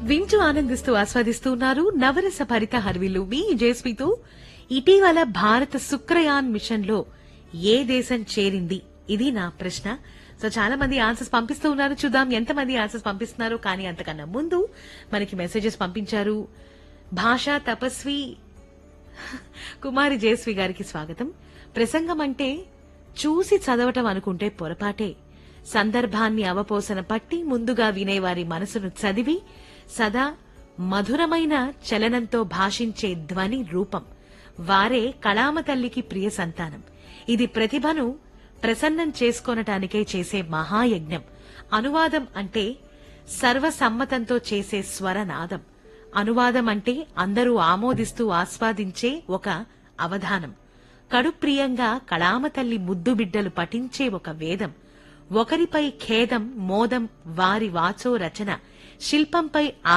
వింటూ ఆనందిస్తూ ఆస్వాదిస్తూ ఉన్నారు నవరస భరిత హర్విల్లు మీ జేస్మితో ఇటీవల భారత శుక్రయాన్ మిషన్ లో ఏ దేశం చేరింది ఇది నా ప్రశ్న సో చాలా మంది ఆన్సర్స్ పంపిస్తూ ఉన్నారు చూద్దాం ఎంతమంది ఆన్సర్స్ పంపిస్తున్నారు కానీ అంతకన్నా ముందు మనకి మెసేజెస్ పంపించారు భాషా తపస్వి కుమారి జయశ్రీ గారికి స్వాగతం ప్రసంగం అంటే చూసి చదవటం అనుకుంటే పొరపాటే సందర్భాన్ని అవపోసన పట్టి ముందుగా వినేవారి మనసును చదివి సదా మధురమైన చలనంతో భాషించే ధ్వని రూపం వారే కళామ తల్లికి ప్రియ సంతానం ఇది ప్రతిభను ప్రసన్నం చేసుకొనటానికే చేసే మహాయజ్ఞం అనువాదం అంటే సర్వసమ్మతంతో చేసే స్వరనాదం అనువాదం అంటే అందరూ ఆమోదిస్తూ ఆస్వాదించే ఒక అవధానం కడుప్రియంగా కళామ తల్లి ముద్దు బిడ్డలు పఠించే ఒక వేదం ఒకరిపై ఖేదం మోదం వారి వాచో రచన శిల్పంపై